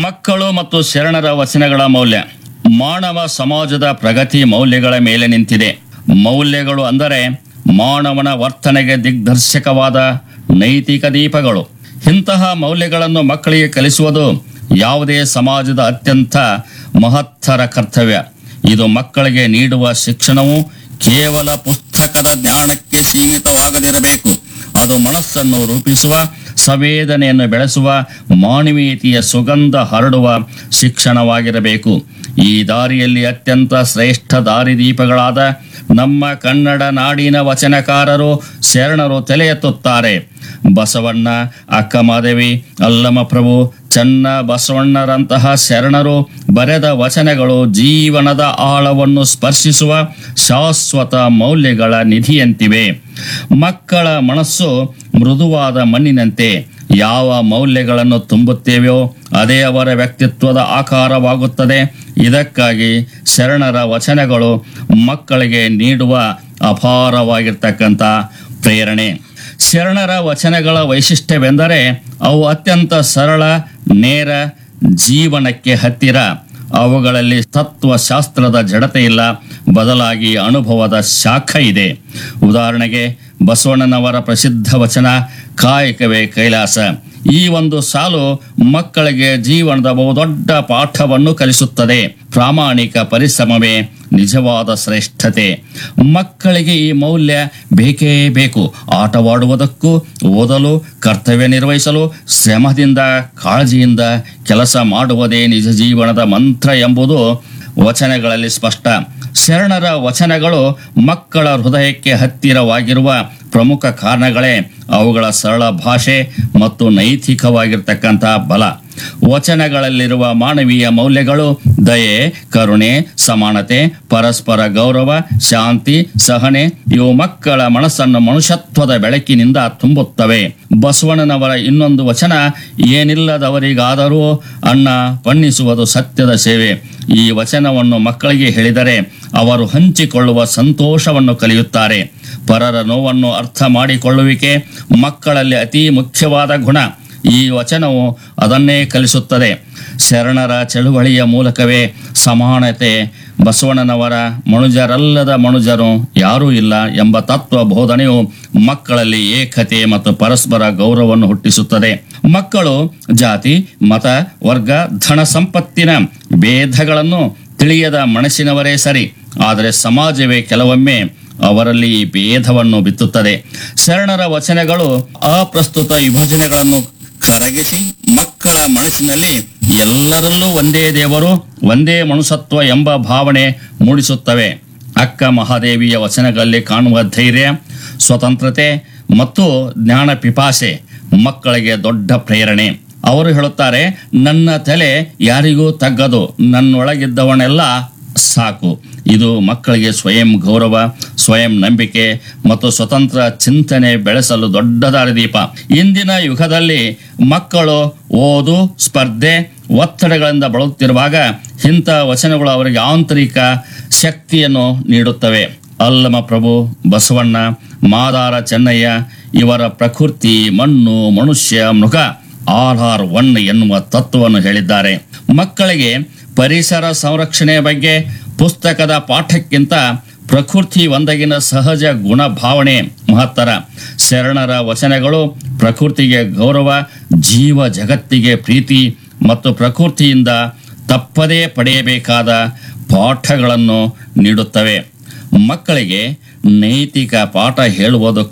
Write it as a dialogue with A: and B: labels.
A: ಮಕ್ಕಳು ಮತ್ತು ಶರಣರ ವಚನಗಳ ಮೌಲ್ಯ ಮಾನವ ಸಮಾಜದ ಪ್ರಗತಿ ಮೌಲ್ಯಗಳ ಮೇಲೆ ನಿಂತಿದೆ ಮೌಲ್ಯಗಳು ಅಂದರೆ ಮಾನವನ ವರ್ತನೆಗೆ ದಿಗ್ದರ್ಶಕವಾದ ನೈತಿಕ ದೀಪಗಳು ಇಂತಹ ಮೌಲ್ಯಗಳನ್ನು ಮಕ್ಕಳಿಗೆ ಕಲಿಸುವುದು ಯಾವುದೇ ಸಮಾಜದ ಅತ್ಯಂತ ಮಹತ್ತರ ಕರ್ತವ್ಯ ಇದು ಮಕ್ಕಳಿಗೆ ನೀಡುವ ಶಿಕ್ಷಣವು ಕೇವಲ ಪುಸ್ತಕದ ಜ್ಞಾನಕ್ಕೆ ಸೀಮಿತವಾಗದಿರಬೇಕು ಅದು ಮನಸ್ಸನ್ನು ರೂಪಿಸುವ ಸಂವೇದನೆಯನ್ನು ಬೆಳೆಸುವ ಮಾನವೀಯತೆಯ ಸುಗಂಧ ಹರಡುವ ಶಿಕ್ಷಣವಾಗಿರಬೇಕು ಈ ದಾರಿಯಲ್ಲಿ ಅತ್ಯಂತ ಶ್ರೇಷ್ಠ ದಾರಿದೀಪಗಳಾದ ನಮ್ಮ ಕನ್ನಡ ನಾಡಿನ ವಚನಕಾರರು ಶರಣರು ತಲೆ ಎತ್ತುತ್ತಾರೆ ಬಸವಣ್ಣ ಅಕ್ಕಮಾದೇವಿ ಅಲ್ಲಮಪ್ರಭು ಚನ್ನ ಬಸವಣ್ಣರಂತಹ ಶರಣರು ಬರೆದ ವಚನಗಳು ಜೀವನದ ಆಳವನ್ನು ಸ್ಪರ್ಶಿಸುವ ಶಾಶ್ವತ ಮೌಲ್ಯಗಳ ನಿಧಿಯಂತಿವೆ ಮಕ್ಕಳ ಮನಸ್ಸು ಮೃದುವಾದ ಮಣ್ಣಿನಂತೆ ಯಾವ ಮೌಲ್ಯಗಳನ್ನು ತುಂಬುತ್ತೇವೆಯೋ ಅದೇ ಅವರ ವ್ಯಕ್ತಿತ್ವದ ಆಕಾರವಾಗುತ್ತದೆ ಇದಕ್ಕಾಗಿ ಶರಣರ ವಚನಗಳು ಮಕ್ಕಳಿಗೆ ನೀಡುವ ಅಪಾರವಾಗಿರ್ತಕ್ಕಂಥ ಪ್ರೇರಣೆ ಶರಣರ ವಚನಗಳ ವೈಶಿಷ್ಟ್ಯವೆಂದರೆ ಅವು ಅತ್ಯಂತ ಸರಳ ನೇರ ಜೀವನಕ್ಕೆ ಹತ್ತಿರ ಅವುಗಳಲ್ಲಿ ತತ್ವಶಾಸ್ತ್ರದ ಜಡತೆ ಇಲ್ಲ ಬದಲಾಗಿ ಅನುಭವದ ಶಾಖ ಇದೆ ಉದಾಹರಣೆಗೆ ಬಸವಣ್ಣನವರ ಪ್ರಸಿದ್ಧ ವಚನ ಕಾಯಕವೇ ಕೈಲಾಸ ಈ ಒಂದು ಸಾಲು ಮಕ್ಕಳಿಗೆ ಜೀವನದ ಬಹುದೊಡ್ಡ ಪಾಠವನ್ನು ಕಲಿಸುತ್ತದೆ ಪ್ರಾಮಾಣಿಕ ಪರಿಶ್ರಮವೇ ನಿಜವಾದ ಶ್ರೇಷ್ಠತೆ ಮಕ್ಕಳಿಗೆ ಈ ಮೌಲ್ಯ ಬೇಕೇ ಬೇಕು ಆಟವಾಡುವುದಕ್ಕೂ ಓದಲು ಕರ್ತವ್ಯ ನಿರ್ವಹಿಸಲು ಶ್ರಮದಿಂದ ಕಾಳಜಿಯಿಂದ ಕೆಲಸ ಮಾಡುವುದೇ ನಿಜ ಜೀವನದ ಮಂತ್ರ ಎಂಬುದು ವಚನಗಳಲ್ಲಿ ಸ್ಪಷ್ಟ ಶರಣರ ವಚನಗಳು ಮಕ್ಕಳ ಹೃದಯಕ್ಕೆ ಹತ್ತಿರವಾಗಿರುವ ಪ್ರಮುಖ ಕಾರಣಗಳೇ ಅವುಗಳ ಸರಳ ಭಾಷೆ ಮತ್ತು ನೈತಿಕವಾಗಿರ್ತಕ್ಕಂಥ ಬಲ ವಚನಗಳಲ್ಲಿರುವ ಮಾನವೀಯ ಮೌಲ್ಯಗಳು ದಯೆ ಕರುಣೆ ಸಮಾನತೆ ಪರಸ್ಪರ ಗೌರವ ಶಾಂತಿ ಸಹನೆ ಇವು ಮಕ್ಕಳ ಮನಸ್ಸನ್ನು ಮನುಷ್ಯತ್ವದ ಬೆಳಕಿನಿಂದ ತುಂಬುತ್ತವೆ ಬಸವಣ್ಣನವರ ಇನ್ನೊಂದು ವಚನ ಏನಿಲ್ಲದವರಿಗಾದರೂ ಅನ್ನ ಪಣ್ಣಿಸುವುದು ಸತ್ಯದ ಸೇವೆ ಈ ವಚನವನ್ನು ಮಕ್ಕಳಿಗೆ ಹೇಳಿದರೆ ಅವರು ಹಂಚಿಕೊಳ್ಳುವ ಸಂತೋಷವನ್ನು ಕಲಿಯುತ್ತಾರೆ ಪರರ ನೋವನ್ನು ಅರ್ಥ ಮಾಡಿಕೊಳ್ಳುವಿಕೆ ಮಕ್ಕಳಲ್ಲಿ ಅತಿ ಮುಖ್ಯವಾದ ಗುಣ ಈ ವಚನವು ಅದನ್ನೇ ಕಲಿಸುತ್ತದೆ ಶರಣರ ಚಳುವಳಿಯ ಮೂಲಕವೇ ಸಮಾನತೆ ಬಸವಣ್ಣನವರ ಮನುಜರಲ್ಲದ ಮನುಜರು ಯಾರೂ ಇಲ್ಲ ಎಂಬ ತತ್ವ ಬೋಧನೆಯು ಮಕ್ಕಳಲ್ಲಿ ಏಕತೆ ಮತ್ತು ಪರಸ್ಪರ ಗೌರವವನ್ನು ಹುಟ್ಟಿಸುತ್ತದೆ ಮಕ್ಕಳು ಜಾತಿ ಮತ ವರ್ಗ ಧನ ಸಂಪತ್ತಿನ ಭೇದಗಳನ್ನು ತಿಳಿಯದ ಮನಸ್ಸಿನವರೇ ಸರಿ ಆದರೆ ಸಮಾಜವೇ ಕೆಲವೊಮ್ಮೆ ಅವರಲ್ಲಿ ಈ ಭೇದವನ್ನು ಬಿತ್ತುತ್ತದೆ ಶರಣರ ವಚನಗಳು ಅಪ್ರಸ್ತುತ ವಿಭಜನೆಗಳನ್ನು ಕರಗಿಸಿ ಮಕ್ಕಳ ಮನಸ್ಸಿನಲ್ಲಿ ಎಲ್ಲರಲ್ಲೂ ಒಂದೇ ದೇವರು ಒಂದೇ ಮನುಷ್ಯತ್ವ ಎಂಬ ಭಾವನೆ ಮೂಡಿಸುತ್ತವೆ ಅಕ್ಕ ಮಹಾದೇವಿಯ ವಚನಗಳಲ್ಲಿ ಕಾಣುವ ಧೈರ್ಯ ಸ್ವತಂತ್ರತೆ ಮತ್ತು ಜ್ಞಾನ ಪಿಪಾಸೆ ಮಕ್ಕಳಿಗೆ ದೊಡ್ಡ ಪ್ರೇರಣೆ ಅವರು ಹೇಳುತ್ತಾರೆ ನನ್ನ ತಲೆ ಯಾರಿಗೂ ತಗ್ಗದು ನನ್ನೊಳಗಿದ್ದವನೆಲ್ಲ ಸಾಕು ಇದು ಮಕ್ಕಳಿಗೆ ಸ್ವಯಂ ಗೌರವ ಸ್ವಯಂ ನಂಬಿಕೆ ಮತ್ತು ಸ್ವತಂತ್ರ ಚಿಂತನೆ ಬೆಳೆಸಲು ದೊಡ್ಡ ದಾರಿದೀಪ ಇಂದಿನ ಯುಗದಲ್ಲಿ ಮಕ್ಕಳು ಓದು ಸ್ಪರ್ಧೆ ಒತ್ತಡಗಳಿಂದ ಬಳಲುತ್ತಿರುವಾಗ ಇಂಥ ವಚನಗಳು ಅವರಿಗೆ ಆಂತರಿಕ ಶಕ್ತಿಯನ್ನು ನೀಡುತ್ತವೆ ಅಲ್ಲಮ ಪ್ರಭು ಬಸವಣ್ಣ ಮಾದಾರ ಚೆನ್ನಯ್ಯ ಇವರ ಪ್ರಕೃತಿ ಮಣ್ಣು ಮನುಷ್ಯ ಮೃಗ ಆರ್ ಆರ್ ಒನ್ ಎನ್ನುವ ತತ್ವವನ್ನು ಹೇಳಿದ್ದಾರೆ ಮಕ್ಕಳಿಗೆ ಪರಿಸರ ಸಂರಕ್ಷಣೆಯ ಬಗ್ಗೆ ಪುಸ್ತಕದ ಪಾಠಕ್ಕಿಂತ ಪ್ರಕೃತಿ ಒಂದಗಿನ ಸಹಜ ಗುಣ ಭಾವನೆ ಮಹತ್ತರ ಶರಣರ ವಚನಗಳು ಪ್ರಕೃತಿಗೆ ಗೌರವ ಜೀವ ಜಗತ್ತಿಗೆ ಪ್ರೀತಿ ಮತ್ತು ಪ್ರಕೃತಿಯಿಂದ ತಪ್ಪದೇ ಪಡೆಯಬೇಕಾದ ಪಾಠಗಳನ್ನು ನೀಡುತ್ತವೆ ಮಕ್ಕಳಿಗೆ ನೈತಿಕ ಪಾಠ ಹೇಳುವುದು